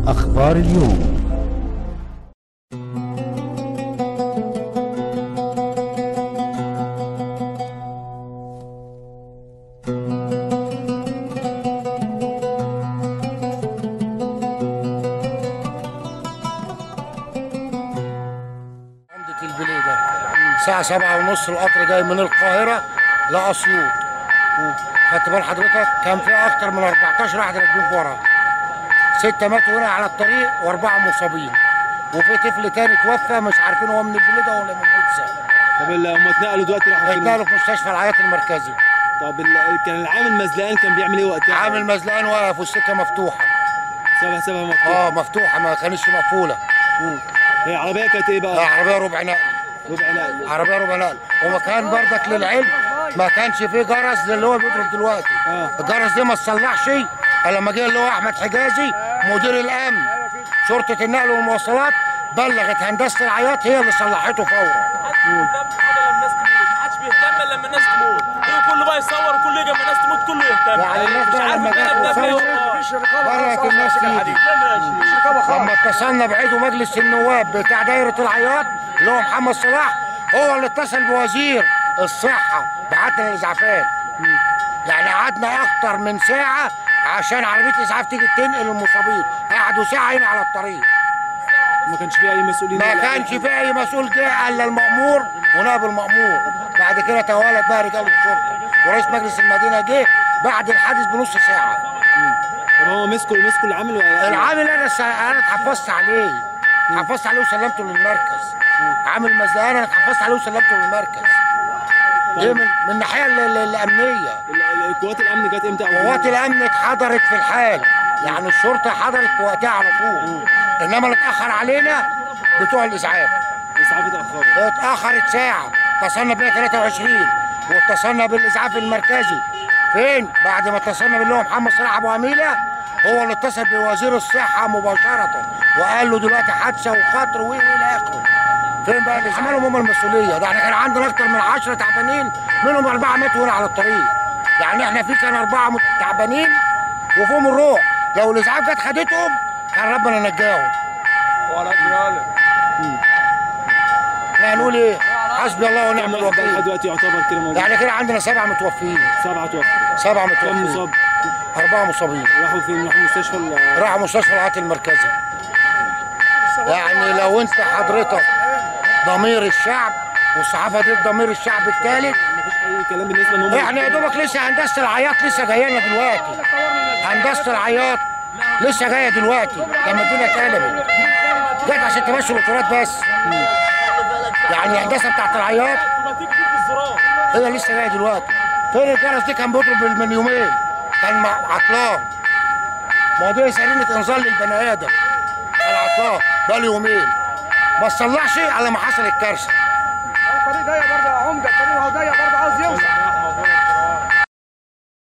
أخبار اليوم عمدة البليدة الساعة سبعة ونص القطر جاي من القاهرة لأسيوط خدت بال حضرتك كان في أكتر من 14 واحد راكبين ورا ستة ماتوا هنا على الطريق وأربعة مصابين وفي طفل تاني توفى مش عارفين هو من البليدة ولا من القدس طب ال- هم اتنقلوا دلوقتي راحوا فين؟ اتنقلوا في مستشفى العياط المركزي طب ال- كان العامل مزلقان كان بيعمل ايه وقتها؟ عامل مزلقان واقف والسكة مفتوحة سبع سبع مفتوح اه مفتوحة ما كانتش مقفولة هي عربيه كانت ايه آه، بقى؟ عربية ربع نقل ربع نقل عربية ربع نقل ومكان بردك للعلم ما كانش فيه جرس زي اللي هو بيضرب دلوقتي اه الجرس ده ما تصلحش الا لما جه اللي هو احمد حجازي مدير الامن شرطه النقل والمواصلات بلغت هندسه العياط هي اللي صلحته فورا حاجه لما الناس تموت ما حدش بيهتم الا لما الناس تموت هو كله بقى يصور وكله يجي لما الناس تموت كله يهتم يعني الناس مش بقى عارف لما جت البلد ده فيها وصورت، والله. بدات الناس تيجي لما اتصلنا بعيدو مجلس النواب بتاع دايره العياط اللي هو محمد صلاح هو اللي اتصل بوزير الصحه بعت لنا الاسعافات يعني قعدنا اكتر من ساعه عشان عربيه اسعاف تيجي تنقل المصابين قعدوا ساعه هنا على الطريق ما كانش فيه اي مسؤولين ما ولا أي كانش حاجة. في اي مسؤول جه الا المامور ونائب المامور بعد كده توالت بقى رجال الشرطه ورئيس مجلس المدينه جه بعد الحادث بنص ساعه طب هم مسكوا مسكوا العامل ولا العامل انا س... انا اتحفظت عليه اتحفظت عليه وسلمته للمركز عامل مزدان انا اتحفظت عليه وسلمته للمركز ليه من, من الناحيه ال- ال- الامنيه ال- ال- قوات الامن جت امتى؟ أو قوات الامن اتحضرت في الحال يعني الشرطه حضرت في وقتها على طول انما اللي اتاخر علينا بتوع الاسعاف الاسعاف اتاخرت اتأخرت ساعة اتصلنا بيها 23 واتصلنا بالإسعاف المركزي فين؟ بعد ما اتصلنا باللي هو محمد صلاح أبو عميلة هو اللي اتصل بوزير الصحة مباشرة وقال له دلوقتي حادثة وخطر و إلى آخره فين بقى اللي عملهم هم المسؤولية ده احنا كان عندنا أكتر من 10 تعبانين منهم أربعة ماتوا هنا على الطريق يعني احنا في كان أربعة مت- تعبانين وفيهم الروح لو الإسعاف جت خدتهم كان ربنا نجاهم احنا هنقول ايه؟ حسبي الله ونعم كم واحد بقى لحد الوكيل دلوقتي يعتبر كده موجود؟ يعني كده عندنا سبعة متوفيين سبعه توفوا سبعة كم متوفيين مصاب؟ أربعة مصابين راحوا فين؟ راحوا مستشفى ال- راحوا مستشفى العاطي المركزي يعني لو أنت حضرتك ضمير الشعب والصحافة دي ضمير الشعب الثالث مفيش اي كلام بالنسبه ان هم احنا يا دوبك لسه هندسة العياط لسه جاية لنا دلوقتي هندسة العياط لسه جاية دلوقتي لما الدنيا اتقلبت جت عشان تمشي القطارات بس يعني الهندسة بتاعت العياط ما تيجي تجيب الزرار هي لسه جايه دلوقتي فين الجرس دي كان بيضرب من يومين كان مع- عطلان ما هو دي سرينة انذار للبني ادم كان عطلان بقى له يومين ما تصلحش على ما حصل الكارثه الطريق ضيق برضه يا عمده الطريق هو ضيق برضه عاوز يوسع